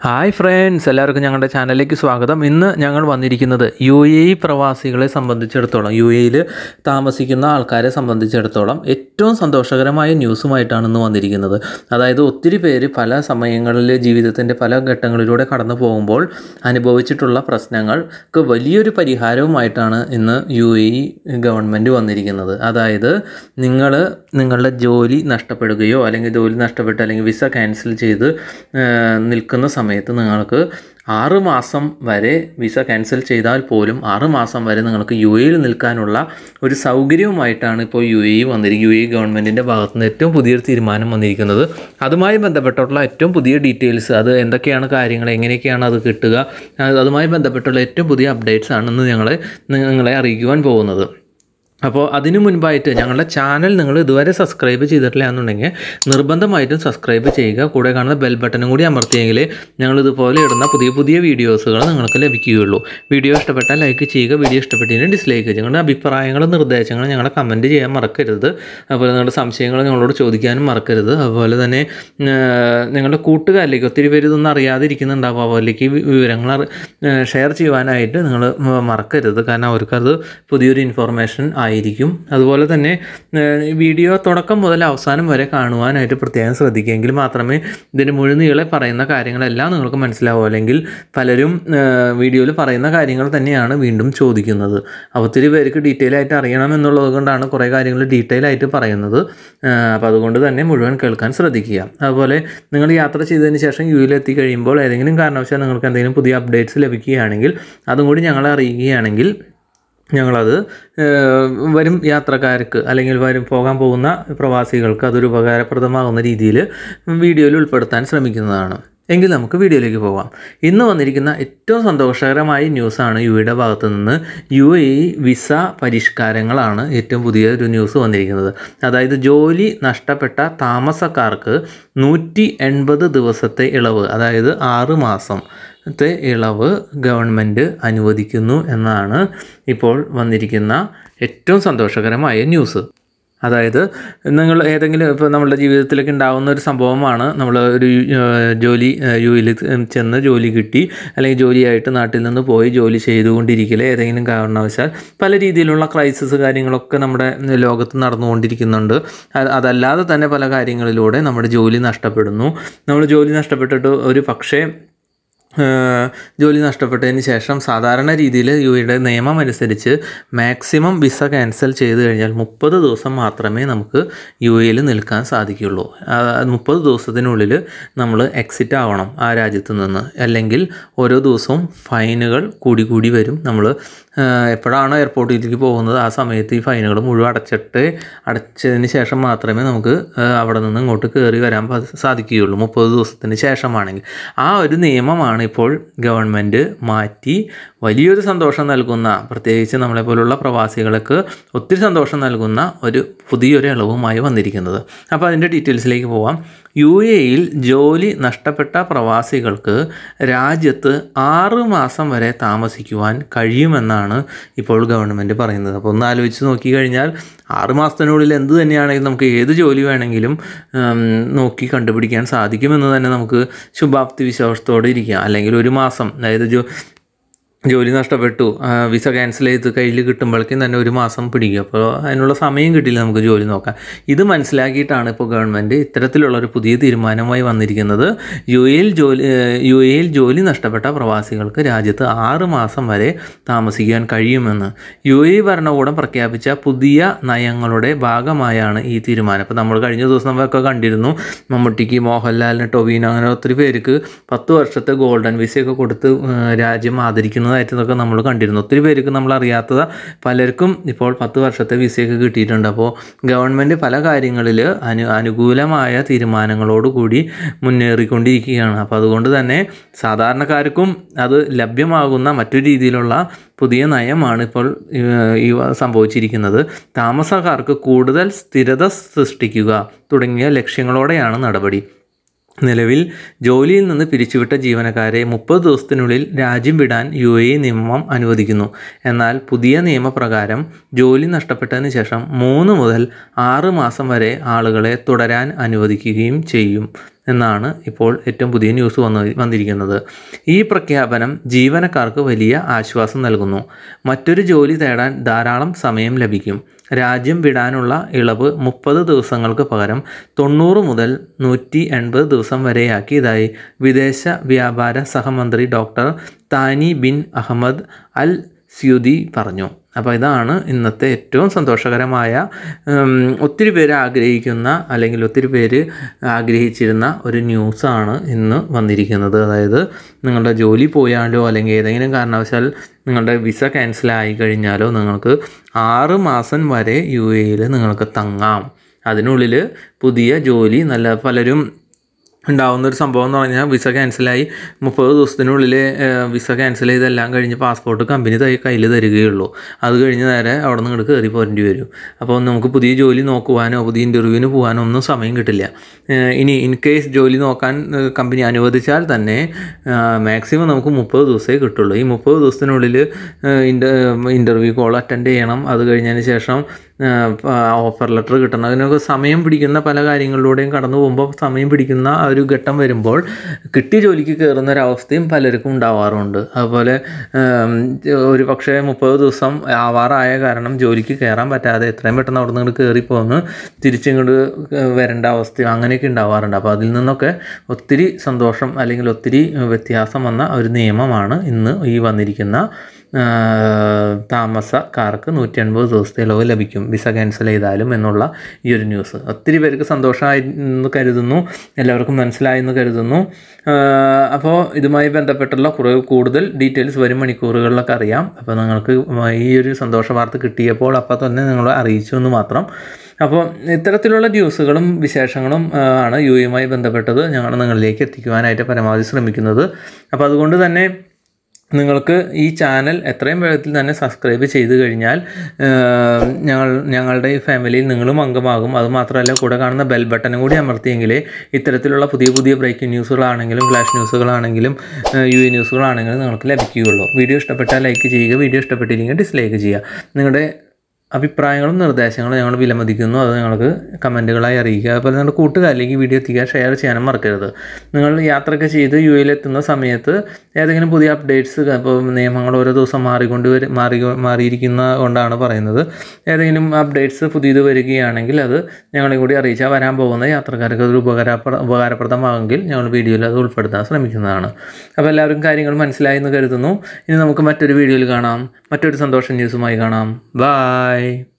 hi friends എല്ലാവർക്കും ഞങ്ങളുടെ ചാനലിലേക്ക് സ്വാഗതം ഇന്ന് ഞങ്ങൾ വന്നിരിക്കുന്നത് യു എ ഇ പ്രവാസികളെ സംബന്ധിച്ചിടത്തോളം യു എയിൽ താമസിക്കുന്ന ആൾക്കാരെ സംബന്ധിച്ചിടത്തോളം ഏറ്റവും സന്തോഷകരമായ ന്യൂസുമായിട്ടാണ് ഇന്ന് വന്നിരിക്കുന്നത് അതായത് ഒത്തിരി പേര് പല സമയങ്ങളിൽ ജീവിതത്തിൻ്റെ പല ഘട്ടങ്ങളിലൂടെ കടന്നു പോകുമ്പോൾ അനുഭവിച്ചിട്ടുള്ള പ്രശ്നങ്ങൾക്ക് വലിയൊരു പരിഹാരവുമായിട്ടാണ് ഇന്ന് യു എ ഇ ഗവൺമെൻറ് വന്നിരിക്കുന്നത് അതായത് നിങ്ങൾ നിങ്ങളുടെ ജോലി നഷ്ടപ്പെടുകയോ അല്ലെങ്കിൽ ജോലി നഷ്ടപ്പെട്ട് അല്ലെങ്കിൽ വിസ ക്യാൻസൽ ചെയ്ത് ആ, നിൽക്കുന്ന സമയത്ത് നിങ്ങൾക്ക് ആറ് മാസം വരെ വിസ ക്യാൻസൽ ചെയ്താൽ പോലും ആറ് മാസം വരെ നിങ്ങൾക്ക് യു എയിൽ നിൽക്കാനുള്ള ഒരു സൗകര്യവുമായിട്ടാണ് ഇപ്പോൾ യു എ വന്നിരിക്കുന്നത് യു എ ഗവൺമെൻറ്റിൻ്റെ ഭാഗത്തു നിന്ന് ഏറ്റവും പുതിയൊരു തീരുമാനം വന്നിരിക്കുന്നത് അതുമായി ബന്ധപ്പെട്ടുള്ള ഏറ്റവും പുതിയ ഡീറ്റെയിൽസ് അത് എന്തൊക്കെയാണ് കാര്യങ്ങൾ എങ്ങനെയൊക്കെയാണ് അത് കിട്ടുക അത് അതുമായി ബന്ധപ്പെട്ടുള്ള ഏറ്റവും പുതിയ അപ്ഡേറ്റ്സ് ആണ് ഇന്ന് ഞങ്ങളെ നിങ്ങളെ അറിയിക്കുവാൻ പോകുന്നത് അപ്പോൾ അതിനു മുൻപായിട്ട് ഞങ്ങളുടെ ചാനൽ നിങ്ങൾ ഇതുവരെ സബ്സ്ക്രൈബ് ചെയ്തിട്ടില്ല എന്നുണ്ടെങ്കിൽ നിർബന്ധമായിട്ടും സബ്സ്ക്രൈബ് ചെയ്യുക കൂടെ കാണുന്ന ബെൽ ബട്ടണും കൂടി അമർത്തിയെങ്കിൽ ഞങ്ങൾ ഇതുപോലെ ഇടുന്ന പുതിയ പുതിയ വീഡിയോസുകൾ നിങ്ങൾക്ക് ലഭിക്കുകയുള്ളൂ വീഡിയോ ഇഷ്ടപ്പെട്ടാൽ ലൈക്ക് ചെയ്യുക വീഡിയോ ഇഷ്ടപ്പെട്ടതിന് ഡിസ്ലൈക്ക് ചെയ്യുക നിങ്ങളുടെ അഭിപ്രായങ്ങളും നിർദ്ദേശങ്ങളും ഞങ്ങളെ കമൻറ്റ് ചെയ്യാൻ മറക്കരുത് അതുപോലെ നിങ്ങളുടെ സംശയങ്ങൾ ഞങ്ങളോട് ചോദിക്കാനും മറക്കരുത് അതുപോലെ തന്നെ ആ, നിങ്ങളുടെ കൂട്ടുകാരിലേക്ക് ഒത്തിരി പേര് ഇതൊന്നും അറിയാതിരിക്കുന്നുണ്ടാവും അവരിലേക്ക് ഈ വിവരങ്ങൾ അറി- ആ, ഷെയർ ചെയ്യുവാനായിട്ട് നിങ്ങൾ മറക്കരുത് കാരണം അവർക്കത് പുതിയൊരു ഇൻഫോർമേഷൻ ആയിരിക്കും അതുപോലെ തന്നെ ഏഹ്, ഈ വീഡിയോ തുടക്കം മുതൽ അവസാനം വരെ കാണുവാനായിട്ട് പ്രത്യേകം ശ്രദ്ധിക്കുക എങ്കിൽ മാത്രമേ ഇതിൻ്റെ മുഴുനീളെ പറയുന്ന കാര്യങ്ങളെല്ലാം നിങ്ങൾക്ക് മനസ്സിലാവൂ അല്ലെങ്കിൽ പലരും വീഡിയോയിൽ പറയുന്ന കാര്യങ്ങൾ തന്നെയാണ് വീണ്ടും ചോദിക്കുന്നത് അപ്പോൾ ഒത്തിരി പേർക്ക് ഡീറ്റെയിൽ ആയിട്ട് അറിയണം എന്നുള്ളത് കൊണ്ടാണ് കുറേ കാര്യങ്ങൾ ഡീറ്റെയിൽ ആയിട്ട് പറയുന്നത് അപ്പോൾ അതുകൊണ്ട് തന്നെ മുഴുവൻ കേൾക്കാൻ ശ്രദ്ധിക്കുക അതുപോലെ നിങ്ങൾ യാത്ര ചെയ്തതിന് ശേഷം യു എയിൽ എത്തിക്കഴിയുമ്പോൾ ഏതെങ്കിലും കാരണവശാൽ നിങ്ങൾക്ക് എന്തെങ്കിലും പുതിയ അപ്ഡേറ്റ്സ് ലഭിക്കുകയാണെങ്കിൽ അതും കൂടി ഞങ്ങളെ അറിയിക്കുകയാണെങ്കിൽ ഞങ്ങളത് ഏഹ്, വരും യാത്രക്കാർക്ക് അല്ലെങ്കിൽ വരും പോകാൻ പോകുന്ന പ്രവാസികൾക്ക് അതൊരു ഉപകാരപ്രദമാകുന്ന രീതിയിൽ വീഡിയോയിൽ ഉൾപ്പെടുത്താൻ ശ്രമിക്കുന്നതാണ് എങ്കിൽ നമുക്ക് വീഡിയോയിലേക്ക് പോകാം ഇന്ന് വന്നിരിക്കുന്ന ഏറ്റവും സന്തോഷകരമായ ന്യൂസാണ് യു എയുടെ ഭാഗത്തു നിന്ന് യു എ ഇ വിസ പരിഷ്കാരങ്ങളാണ് ഏറ്റവും പുതിയ ഒരു ന്യൂസ് വന്നിരിക്കുന്നത് അതായത് ജോലി നഷ്ടപ്പെട്ട താമസക്കാർക്ക് നൂറ്റി എൺപത് ദിവസത്തെ ഇളവ് അതായത് ആറ് മാസം ത്തെ ഇളവ് ഗവൺമെൻറ് അനുവദിക്കുന്നു എന്നാണ് ഇപ്പോൾ വന്നിരിക്കുന്ന ഏറ്റവും സന്തോഷകരമായ ന്യൂസ് അതായത് നിങ്ങൾ ഏതെങ്കിലും ഇപ്പോൾ നമ്മുടെ ജീവിതത്തിലൊക്കെ ഉണ്ടാകുന്ന ഒരു സംഭവമാണ് നമ്മൾ ഒരു ഏഹ്, ജോലി യുയിൽ ചെന്ന് ജോലി കിട്ടി അല്ലെങ്കിൽ ജോലിയായിട്ട് നാട്ടിൽ നിന്ന് പോയി ജോലി ചെയ്തുകൊണ്ടിരിക്കൽ ഏതെങ്കിലും കാരണവശാൽ പല രീതിയിലുള്ള ക്രൈസിസ് കാര്യങ്ങളൊക്കെ നമ്മുടെ ലോകത്ത് നടന്നുകൊണ്ടിരിക്കുന്നുണ്ട് അത് അതല്ലാതെ തന്നെ പല കാര്യങ്ങളിലൂടെ നമ്മുടെ ജോലി നഷ്ടപ്പെടുന്നു നമ്മൾ ജോലി നഷ്ടപ്പെട്ടിട്ട് ഒരു പക്ഷേ ഏഹ് ജോലി നഷ്ടപ്പെട്ടതിന് ശേഷം സാധാരണ രീതിയിൽ യു എയുടെ നിയമം അനുസരിച്ച് മാക്സിമം വിസ ക്യാൻസൽ ചെയ്ത് കഴിഞ്ഞാൽ മുപ്പത് ദിവസം മാത്രമേ നമുക്ക് യു എയിൽ നിൽക്കാൻ സാധിക്കുകയുള്ളൂ മുപ്പത് ദിവസത്തിനുള്ളിൽ നമ്മൾ എക്സിറ്റ് ആവണം ആ രാജ്യത്ത് നിന്ന് അല്ലെങ്കിൽ ഓരോ ദിവസവും ഫൈനുകൾ കൂടി കൂടി വരും നമ്മൾ എപ്പോഴാണോ എയർപോർട്ടിലേക്ക് പോകുന്നത് ആ സമയത്ത് ഈ ഫൈനുകൾ മുഴുവൻ അടച്ചിട്ട് അടച്ചതിന് ശേഷം മാത്രമേ നമുക്ക് ഏഹ് അവിടെ നിന്ന് ഇങ്ങോട്ട് കയറി വരാൻ പ- സാധിക്കുകയുള്ളൂ മുപ്പത് ദിവസത്തിന് ശേഷമാണെങ്കിൽ ആ ഒരു നിയമമാണ് ഇപ്പോൾ ഗവൺമെൻറ് മാറ്റി വലിയൊരു സന്തോഷം നൽകുന്ന പ്രത്യേകിച്ച് നമ്മളെപ്പോലുള്ള പ്രവാസികൾക്ക് ഒത്തിരി സന്തോഷം നൽകുന്ന ഒരു പുതിയൊരു ഇളവുമായി വന്നിരിക്കുന്നത് അപ്പോൾ അതിൻ്റെ ഡീറ്റെയിൽസിലേക്ക് പോവാം യു എയിൽ ജോലി നഷ്ടപ്പെട്ട പ്രവാസികൾക്ക് രാജ്യത്ത് ആറ് മാസം വരെ താമസിക്കുവാൻ കഴിയുമെന്നാണ് ഇപ്പോൾ ഗവൺമെൻറ് പറയുന്നത് അപ്പോൾ ഒന്ന് ആലോചിച്ച് നോക്കിക്കഴിഞ്ഞാൽ ആറ് മാസത്തിനുള്ളിൽ എന്ത് തന്നെയാണെങ്കിലും നമുക്ക് ഏത് ജോലി വേണമെങ്കിലും ഉം, നോക്കി കണ്ടുപിടിക്കാൻ സാധിക്കുമെന്ന് തന്നെ നമുക്ക് ശുഭാപ്തി വിശ്വാസത്തോടെ ഇരിക്കാം അല്ലെങ്കിൽ ഒരു മാസം അതായത് ജോ ജോലി നഷ്ടപ്പെട്ടു ആ, വിസ ക്യാൻസൽ ചെയ്ത് കയ്യിൽ കിട്ടുമ്പോഴേക്കും തന്നെ ഒരു മാസം പിടിക്കും അപ്പോൾ അതിനുള്ള സമയം കിട്ടില്ല നമുക്ക് ജോലി നോക്കാൻ ഇത് മനസ്സിലാക്കിയിട്ടാണ് ഇപ്പോൾ ഗവൺമെൻറ് ഇത്തരത്തിലുള്ള ഒരു പുതിയ തീരുമാനമായി വന്നിരിക്കുന്നത് യു എയിൽ ജോലി ഏഹ്, യു എയിൽ ജോലി നഷ്ടപ്പെട്ട പ്രവാസികൾക്ക് രാജ്യത്ത് ആറ് മാസം വരെ താമസിക്കാൻ കഴിയുമെന്ന് യു എ ഭരണകൂടം പ്രഖ്യാപിച്ച പുതിയ നയങ്ങളുടെ ഭാഗമായാണ് ഈ തീരുമാനം ഇപ്പോൾ നമ്മൾ കഴിഞ്ഞ ദിവസം നമ്മളൊക്കെ കണ്ടിരുന്നു മമ്മൂട്ടിക്ക് മോഹൻലാലിന് ടൊവിനോ അങ്ങനെ ഒത്തിരി പേർക്ക് പത്ത് വർഷത്തെ ഗോൾഡൻ വിസയൊക്കെ കൊടുത്ത് ഏഹ്, രാജ്യം ആദരിക്കുന്നതായിട്ടൊക്കെ നമ്മൾ കണ്ടിരുന്നു ഒത്തിരി പേർക്ക് നമ്മൾ അറിയാത്തത് പലർക്കും ഇപ്പോൾ പത്ത് വർഷത്തെ വിസയൊക്കെ കിട്ടിയിട്ടുണ്ട് അപ്പോൾ ഗവൺമെൻറ് പല കാര്യങ്ങളിൽ അനു അനുകൂലമായ തീരുമാനങ്ങളോടുകൂടി മുന്നേറിക്കൊണ്ടിരിക്കുകയാണ് അപ്പോൾ അതുകൊണ്ട് തന്നെ സാധാരണക്കാർക്കും അത് ലഭ്യമാകുന്ന മറ്റൊരു രീതിയിലുള്ള പുതിയ നയമാണ് ഇപ്പോൾ ഏഹ്, ഈ വ- സംഭവിച്ചിരിക്കുന്നത് താമസക്കാർക്ക് കൂടുതൽ സ്ഥിരത സൃഷ്ടിക്കുക തുടങ്ങിയ ലക്ഷ്യങ്ങളോടെയാണ് നടപടി നിലവിൽ ജോലിയിൽ നിന്ന് പിരിച്ചുവിട്ട ജീവനക്കാരെ മുപ്പത് ദിവസത്തിനുള്ളിൽ രാജ്യം വിടാൻ യു എ നിയമം അനുവദിക്കുന്നു എന്നാൽ പുതിയ നിയമപ്രകാരം ജോലി നഷ്ടപ്പെട്ടതിന് ശേഷം മൂന്ന് മുതൽ ആറ് മാസം വരെ ആളുകളെ തുടരാൻ അനുവദിക്കുകയും ചെയ്യും എന്നാണ് ഇപ്പോൾ ഏറ്റവും പുതിയ ന്യൂസ് വന്ന് വന്നിരിക്കുന്നത് ഈ പ്രഖ്യാപനം ജീവനക്കാർക്ക് വലിയ ആശ്വാസം നൽകുന്നു മറ്റൊരു ജോലി തേടാൻ ധാരാളം സമയം ലഭിക്കും രാജ്യം വിടാനുള്ള ഇളവ് മുപ്പത് ദിവസങ്ങൾക്ക് പകരം തൊണ്ണൂറ് മുതൽ നൂറ്റി എൺപത് ദിവസം വരെയാക്കിയതായി വിദേശ വ്യാപാര സഹമന്ത്രി doctor Thani bin Ahmed Al Zeyoudi പറഞ്ഞു അപ്പോൾ ഇതാണ് ഇന്നത്തെ ഏറ്റവും സന്തോഷകരമായ ഉം, ഒത്തിരി പേര് ആഗ്രഹിക്കുന്ന അല്ലെങ്കിൽ ഒത്തിരി പേര് ആഗ്രഹിച്ചിരുന്ന ഒരു ന്യൂസാണ് ഇന്ന് വന്നിരിക്കുന്നത് അതായത് നിങ്ങളുടെ ജോലി പോയാലോ അല്ലെങ്കിൽ ഏതെങ്കിലും കാരണവശാൽ നിങ്ങളുടെ വിസ ക്യാൻസൽ ആയി കഴിഞ്ഞാലോ നിങ്ങൾക്ക് ആറ് മാസം വരെ യു എയിൽ നിങ്ങൾക്ക് തങ്ങാം അതിനുള്ളിൽ പുതിയ ജോലി നല്ല പലരും ഉണ്ടാവുന്ന ഒരു സംഭവം എന്ന് പറഞ്ഞാൽ വിസ ക്യാൻസലായി മുപ്പത് ദിവസത്തിനുള്ളിൽ ഏഹ്, വിസ ക്യാൻസൽ ചെയ്തെല്ലാം കഴിഞ്ഞ് പാസ്പോർട്ട് കമ്പനി തൈ കയ്യിൽ തരികയുള്ളൂ അത് കഴിഞ്ഞ് നേരെ അവിടെ നിന്ന് ഇങ്ങോട്ട് കയറി പോരേണ്ടി വരും അപ്പോൾ നമുക്ക് പുതിയ ജോലി നോക്കുവാനോ പുതിയ ഇൻ്റർവ്യൂവിന് പോകാനോ ഒന്നും സമയം കിട്ടില്ല ഏഹ്, ഇനി ഇൻ കേസ് ജോലി നോക്കാൻ ഏഹ്, കമ്പനി അനുവദിച്ചാൽ തന്നെ മാക്സിമം നമുക്ക് മുപ്പത് ദിവസമേ കിട്ടുള്ളൂ ഈ മുപ്പത് ദിവസത്തിനുള്ളിൽ ഇൻ്റർവ്യൂ കോൾ അറ്റൻഡ് ചെയ്യണം അത് കഴിഞ്ഞതിന് ശേഷം ഓഫർ ലെറ്റർ കിട്ടണം അതിനൊക്കെ സമയം പിടിക്കുന്ന പല കാര്യങ്ങളിലൂടെയും കടന്നു പോകുമ്പോൾ സമയം പിടിക്കുന്ന ആ ഒരു ഘട്ടം വരുമ്പോൾ കിട്ടിയ ജോലിക്ക് കയറുന്ന ഒരവസ്ഥയും പലർക്കും ഉണ്ടാവാറുണ്ട് അതുപോലെ ഉം, ഒരു പക്ഷേ മുപ്പത് ദിവസം ആവാറായ കാരണം ജോലിക്ക് കയറാൻ പറ്റാതെ എത്രയും പെട്ടെന്ന് അവിടെ നിന്ന് കയറി പോന്ന് തിരിച്ചിങ്ങോട്ട് വരേണ്ട അവസ്ഥ അങ്ങനെയൊക്കെ ഉണ്ടാവാറുണ്ട് അപ്പോൾ അതിൽ നിന്നൊക്കെ ഒത്തിരി സന്തോഷം അല്ലെങ്കിൽ ഒത്തിരി വ്യത്യാസം വന്ന ഒരു നിയമമാണ് ഇന്ന് ഈ വന്നിരിക്കുന്ന ആ, താമസക്കാർക്ക് നൂറ്റി അൻപത് ദിവസത്തെ ഇളവ് ലഭിക്കും വിസ ക്യാൻസൽ ചെയ്താലും എന്നുള്ള ഈ ഒരു ന്യൂസ് ഒത്തിരി പേർക്ക് സന്തോഷമായി എന്ന് കരുതുന്നു എല്ലാവർക്കും മനസ്സിലായി എന്ന് കരുതുന്നു ആ, അപ്പോൾ ഇതുമായി ബന്ധപ്പെട്ടുള്ള കുറേ കൂടുതൽ ഡീറ്റെയിൽസ് വരും മണിക്കൂറുകളിലൊക്കെ അറിയാം അപ്പോൾ നിങ്ങൾക്ക് ഈ ഒരു സന്തോഷ വാർത്ത കിട്ടിയപ്പോൾ അപ്പോൾ തന്നെ നിങ്ങളെ അറിയിച്ചു എന്ന് മാത്രം അപ്പോൾ ഇത്തരത്തിലുള്ള ന്യൂസുകളും വിശേഷങ്ങളും ആ, ആണ് യു എയുമായി ബന്ധപ്പെട്ടത് ഞങ്ങൾ നിങ്ങളിലേക്ക് എത്തിക്കുവാനായിട്ട് പരമാവധി ശ്രമിക്കുന്നത് അപ്പോൾ അതുകൊണ്ട് തന്നെ നിങ്ങൾക്ക് ഈ ചാനൽ എത്രയും വേഗത്തിൽ തന്നെ സബ്സ്ക്രൈബ് ചെയ്ത് കഴിഞ്ഞാൽ ഏഹ്, ഞങ്ങൾ ഞങ്ങളുടെ ഈ ഫാമിലിയിൽ നിങ്ങളും അംഗമാകും അതുമാത്രമല്ല കൂടെ കാണുന്ന ബെൽ ബട്ടനും കൂടി അമർത്തിയെങ്കിലേ ഇത്തരത്തിലുള്ള പുതിയ പുതിയ ബ്രേക്കിംഗ് ന്യൂസുകളാണെങ്കിലും ഫ്ലാഷ് ന്യൂസുകളാണെങ്കിലും ഏഹ്, യു എ ന്യൂസുകളാണെങ്കിലും നിങ്ങൾക്ക് ലഭിക്കുകയുള്ളൂ വീഡിയോ ഇഷ്ടപ്പെട്ടാൽ ലൈക്ക് ചെയ്യുക വീഡിയോ ഇഷ്ടപ്പെട്ടില്ലെങ്കിൽ ഡിസ്ലൈക്ക് ചെയ്യുക നിങ്ങളുടെ അഭിപ്രായങ്ങളും നിർദ്ദേശങ്ങളും ഞങ്ങൾ വിലമതിക്കുന്നു അത് ഞങ്ങൾക്ക് കമൻറ്റുകളായി അറിയിക്കുക അതുപോലെ നിങ്ങളുടെ കൂട്ടുകാരിലേക്ക് വീഡിയോ എത്തിക്കുക ഷെയർ ചെയ്യാനും മറക്കരുത് നിങ്ങൾ യാത്രയൊക്കെ ചെയ്ത് യു എയിലെത്തുന്ന സമയത്ത് ഏതെങ്കിലും പുതിയ അപ്ഡേറ്റ്സ് ഇപ്പോൾ നിയമങ്ങൾ ഓരോ ദിവസം മാറിക്കൊണ്ട് വരും മാറി മാറിയിരിക്കുന്ന കൊണ്ടാണ് പറയുന്നത് ഏതെങ്കിലും അപ്ഡേറ്റ്സ് പുതിയത് വരികയാണെങ്കിൽ അത് ഞങ്ങളെ കൂടി അറിയിച്ചാൽ വരാൻ പോകുന്ന യാത്രക്കാർക്ക് അതൊരു ഉപകാരപ്ര ഉപകാരപ്രദമാകുമെങ്കിൽ ഞങ്ങൾ വീഡിയോയിൽ അത് ഉൾപ്പെടുത്താൻ ശ്രമിക്കുന്നതാണ് അപ്പോൾ എല്ലാവർക്കും കാര്യങ്ങൾ മനസ്സിലായി എന്ന് കരുതുന്നു ഇനി നമുക്ക് മറ്റൊരു വീഡിയോയിൽ കാണാം മറ്റൊരു സന്തോഷ ന്യൂസുമായി കാണാം ബായ്